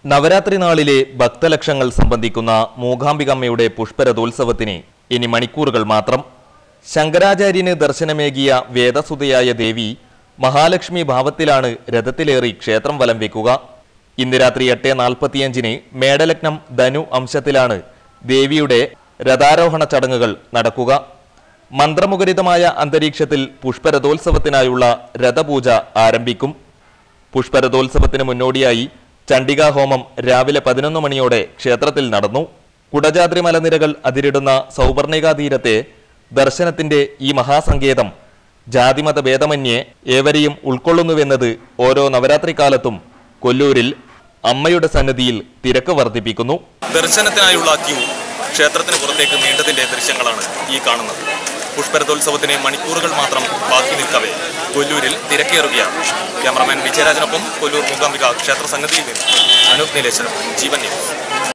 നവരാത്രി നാളിലെ ഭക്തലക്ഷങ്ങൾ സംബന്ധിക്കുന്ന മൂകാംബികമ്മയുടെ പുഷ്പരഥോത്സവത്തിന് ഇനി മണിക്കൂറുകൾ മാത്രം ശങ്കരാചാര്യന് ദർശനമേകിയ വേദസുതയായ ദേവി മഹാലക്ഷ്മി ഭാവത്തിലാണ് രഥത്തിലേറി ക്ഷേത്രം വലം വെക്കുക ഇന്ന് രാത്രി എട്ട് നാൽപ്പത്തിയഞ്ചിന് മേടലഗ്നം ധനു അംശത്തിലാണ് ദേവിയുടെ രഥാരോഹണ ചടങ്ങുകൾ നടക്കുക മന്ത്രമുഖരിതമായ അന്തരീക്ഷത്തിൽ പുഷ്പരഥോത്സവത്തിനായുള്ള രഥപൂജ ആരംഭിക്കും പുഷ്പരഥോത്സവത്തിന് മുന്നോടിയായി ചണ്ഡികാ ഹോമം രാവിലെ പതിനൊന്ന് മണിയോടെ ക്ഷേത്രത്തിൽ നടന്നു കുടജാദ്രി മലനിരകൾ അതിരിടുന്ന സൗവർണികാ തീരത്തെ ദർശനത്തിന്റെ ഈ മഹാസങ്കേതം ജാതിമത ഭേദമന്യേ ഏവരെയും ഉൾക്കൊള്ളുന്നുവെന്നത് ഓരോ നവരാത്രി കാലത്തും കൊല്ലൂരിൽ അമ്മയുടെ സന്നിധിയിൽ തിരക്ക് വർദ്ധിപ്പിക്കുന്നു ദർശനത്തിനായുള്ള ക്യൂ ക്ഷേത്രത്തിന് പുറത്തേക്ക് നീണ്ടതിന്റെ ദൃശ്യങ്ങളാണ് ഈ കാണുന്നത് പുഷ്പരഥോത്സവത്തിന് മണിക്കൂറുകൾ മാത്രം ബാക്കി നിൽക്കവേ കൊല്ലൂരിൽ തിരക്കേറുകയാണ് ക്യാമറമാൻ വിജയരാജനൊപ്പം കൊല്ലൂർ മൂകാംബിക ക്ഷേത്ര സന്നിധിയിൽ നിന്ന് അനൂപ് നീലേശ്വരം ജീവൻ ന്യൂസ്